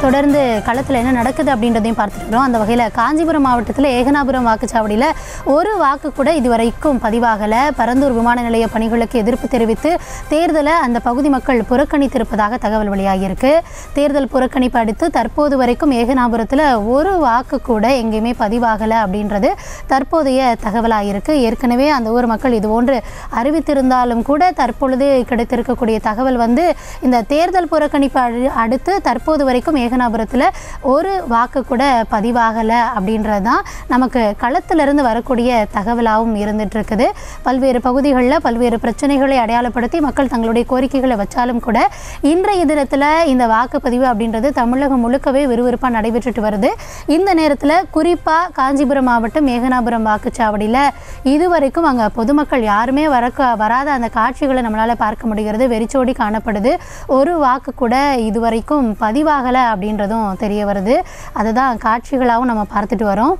தொடர்ந்து களத்தில் என்ன நடக்குது அப்படின்றதையும் பார்த்துட்டு வரோம் அந்த வகையில் காஞ்சிபுரம் மாவட்டத்தில் ஏகனாபுரம் வாக்குச்சாவடியில் ஒரு வாக்கு கூட இதுவரைக்கும் பதிவாகலை பரந்தூர் விமான நிலைய பணிகளுக்கு எதிர்ப்பு தெரிவித்து தேர்தலை அந்த பகுதி மக்கள் புறக்கணித்திருப்பதாக தகவல் வெளியாகியிருக்கு தேர்தல் புறக்கணிப்பு அடுத்து தற்போது வரைக்கும் ஏகனாபுரத்தில் ஒரு வாக்கு கூட எங்கேயுமே பதிவாகலை அப்படின்றது தற்போதைய தகவலாக இருக்கு ஏற்கனவே அந்த ஊர் மக்கள் இது போன்று அறிவித்திருந்தாலும் கூட தற்பொழுது கிடைத்திருக்கக்கூடிய தகவல் வந்து இந்த தேர்தல் புறக்கணிப்பு அடு- அடுத்து தற்போது வரைக்கும் ஏகனாபுரத்தில் ஒரு வாக்கு கூட பதிவாகலை அப்படின்றது தான் நமக்கு களத்திலிருந்து வரக்கூடிய தகவலாகவும் இருந்துட்டு இருக்குது பல்வேறு பகுதிகளில் பல்வேறு பிரச்சனைகளை அடையாளப்படுத்தி மக்கள் தங்களுடைய கோரிக்கைகளை வச்சாலும் கூட இன்றைய தினத்தில் இந்த வாக்குப்பதிவு அப்படின்றது தமிழகம் முழுக்கவே விறுவிறுப்பாக நடைபெற்றுட்டு வருது இந்த நேரத்தில் குறிப்பாக காஞ்சிபுரம் மாவட்டம் மேகனாபுரம் வாக்குச்சாவடியில் இதுவரைக்கும் அங்கே பொதுமக்கள் யாருமே வரக்க வராத அந்த காட்சிகளை நம்மளால் பார்க்க முடிகிறது வெறிச்சோடி காணப்படுது ஒரு வாக்கு கூட இதுவரைக்கும் பதிவாகலை அப்படின்றதும் தெரிய வருது அதை தான் காட்சிகளாகவும் நம்ம பார்த்துட்டு வரோம்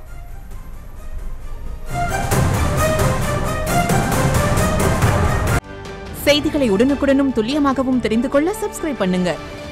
செய்திகளை உடனுக்குடனும் துல்லியமாகவும் தெரிந்து கொள்ள சப்ஸ்கிரைப் பண்ணுங்க